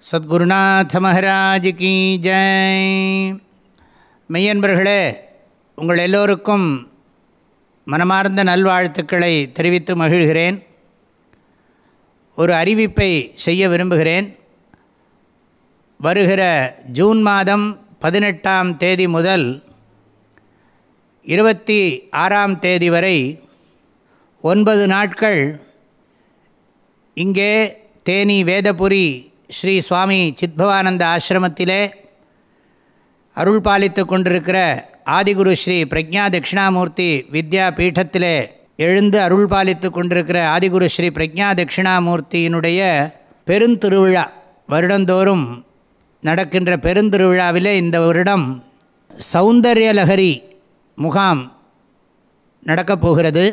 சத்குருநாத மகாராஜ் கி ஜெய் மெய்யன்பர்களே உங்கள் எல்லோருக்கும் மனமார்ந்த நல்வாழ்த்துக்களை தெரிவித்து மகிழ்கிறேன் ஒரு அறிவிப்பை செய்ய விரும்புகிறேன் வருகிற ஜூன் மாதம் பதினெட்டாம் தேதி முதல் இருபத்தி ஆறாம் தேதி வரை ஒன்பது நாட்கள் இங்கே தேனி வேதபுரி ஸ்ரீ சுவாமி சித்பவானந்த ஆசிரமத்திலே அருள் பாலித்து கொண்டிருக்கிற ஆதிகுரு ஸ்ரீ பிரக்ஞா தட்சிணாமூர்த்தி வித்யா பீட்டத்திலே எழுந்து அருள் பாலித்து கொண்டிருக்கிற ஆதிகுரு ஸ்ரீ பிரக்ஞா தட்சிணாமூர்த்தியினுடைய பெருந்திருவிழா வருடந்தோறும் நடக்கின்ற பெருந்திருவிழாவிலே இந்த வருடம் சௌந்தர்யலகரி முகாம் நடக்கப் போகிறது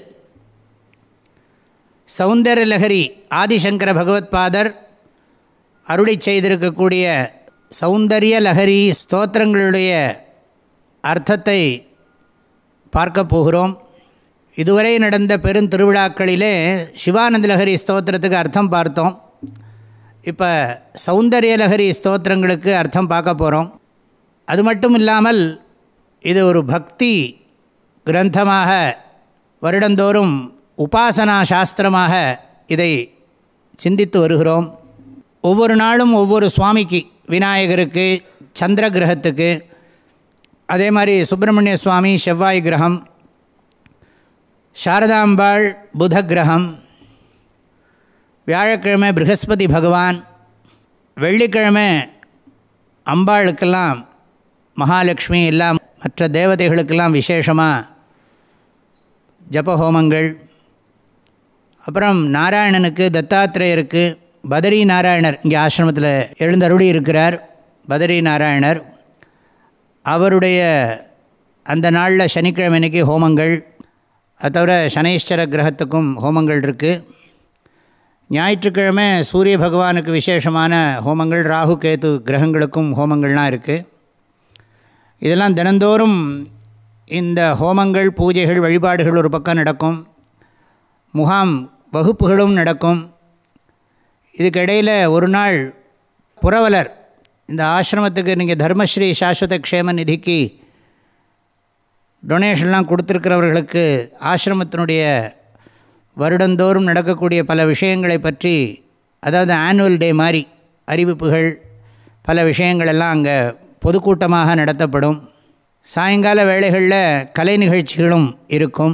சௌந்தர்யலகரி ஆதிசங்கர பகவத்பாதர் அருளி செய்திருக்கக்கூடிய சௌந்தர்ய லஹரி ஸ்தோத்திரங்களுடைய அர்த்தத்தை பார்க்க போகிறோம் இதுவரை நடந்த பெருந்திருவிழாக்களிலே சிவானந்த லஹரி ஸ்தோத்திரத்துக்கு அர்த்தம் பார்த்தோம் இப்போ சௌந்தர்ய லஹரி ஸ்தோத்திரங்களுக்கு அர்த்தம் பார்க்க போகிறோம் அது மட்டும் இல்லாமல் இது ஒரு பக்தி கிரந்தமாக வருடந்தோறும் உபாசனா சாஸ்திரமாக இதை சிந்தித்து வருகிறோம் ஒவ்வொரு நாளும் ஒவ்வொரு சுவாமிக்கு விநாயகருக்கு சந்திர கிரகத்துக்கு அதே மாதிரி சுப்பிரமணிய சுவாமி செவ்வாய் கிரகம் சாரதாம்பாள் புத கிரகம் வியாழக்கிழமை ப்ரகஸ்பதி பகவான் வெள்ளிக்கிழமை அம்பாளுக்கெல்லாம் மகாலட்சுமி எல்லாம் மற்ற தேவதைகளுக்கெல்லாம் விசேஷமாக ஜபஹோமங்கள் அப்புறம் நாராயணனுக்கு தத்தாத்திரேயருக்கு பதரி நாராயணர் இங்கே ஆசிரமத்தில் எழுந்தருளி இருக்கிறார் பதரி நாராயணர் அவருடைய அந்த நாளில் சனிக்கிழமை அன்னைக்கு ஹோமங்கள் அது தவிர சனீஸ்வர கிரகத்துக்கும் ஹோமங்கள் இருக்குது ஞாயிற்றுக்கிழமை சூரிய பகவானுக்கு விசேஷமான ஹோமங்கள் ராகு கேது கிரகங்களுக்கும் ஹோமங்கள்லாம் இருக்குது இதெல்லாம் தினந்தோறும் இந்த ஹோமங்கள் பூஜைகள் வழிபாடுகள் ஒரு பக்கம் நடக்கும் முகாம் வகுப்புகளும் நடக்கும் இதுக்கிடையில் ஒரு நாள் புரவலர் இந்த ஆசிரமத்துக்கு நீங்கள் தர்மஸ்ரீ சாஸ்வத க்ஷேம நிதிக்கு டொனேஷன்லாம் கொடுத்துருக்கிறவர்களுக்கு ஆசிரமத்தினுடைய வருடந்தோறும் நடக்கக்கூடிய பல விஷயங்களை பற்றி அதாவது ஆனுவல் டே மாதிரி அறிவிப்புகள் பல விஷயங்கள் எல்லாம் அங்கே பொதுக்கூட்டமாக நடத்தப்படும் சாயங்கால வேளைகளில் கலை நிகழ்ச்சிகளும் இருக்கும்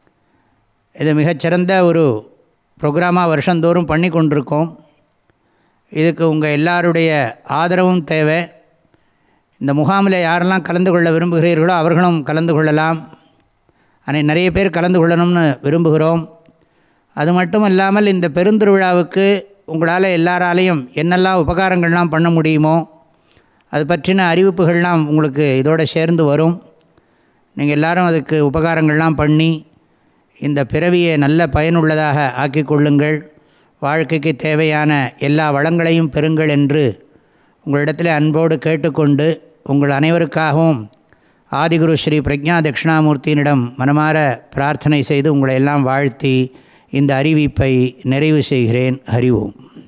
இது மிகச்சிறந்த ஒரு ப்ரோக்ராமாக வருஷந்தோறும் பண்ணி கொண்டிருக்கோம் இதுக்கு உங்கள் எல்லாருடைய ஆதரவும் தேவை இந்த முகாமில் யாரெல்லாம் கலந்து கொள்ள விரும்புகிறீர்களோ அவர்களும் கலந்து கொள்ளலாம் ஆனால் நிறைய பேர் கலந்து கொள்ளணும்னு விரும்புகிறோம் அது மட்டும் இல்லாமல் இந்த பெருந்திருவிழாவுக்கு உங்களால் எல்லாராலையும் என்னெல்லாம் உபகாரங்கள்லாம் பண்ண முடியுமோ அது பற்றின அறிவிப்புகள்லாம் உங்களுக்கு இதோடு சேர்ந்து வரும் நீங்கள் எல்லோரும் அதுக்கு உபகாரங்கள்லாம் பண்ணி இந்த பிறவியை நல்ல பயனுள்ளதாக ஆக்கி கொள்ளுங்கள் வாழ்க்கைக்கு தேவையான எல்லா வளங்களையும் பெறுங்கள் என்று உங்களிடத்தில் அன்போடு கேட்டுக்கொண்டு உங்கள் அனைவருக்காகவும் ஆதிகுரு ஸ்ரீ பிரக்ஞா தட்சிணாமூர்த்தியினிடம் மனமாற பிரார்த்தனை செய்து உங்களை எல்லாம் வாழ்த்தி இந்த அறிவிப்பை நிறைவு செய்கிறேன் ஹரி ஓம்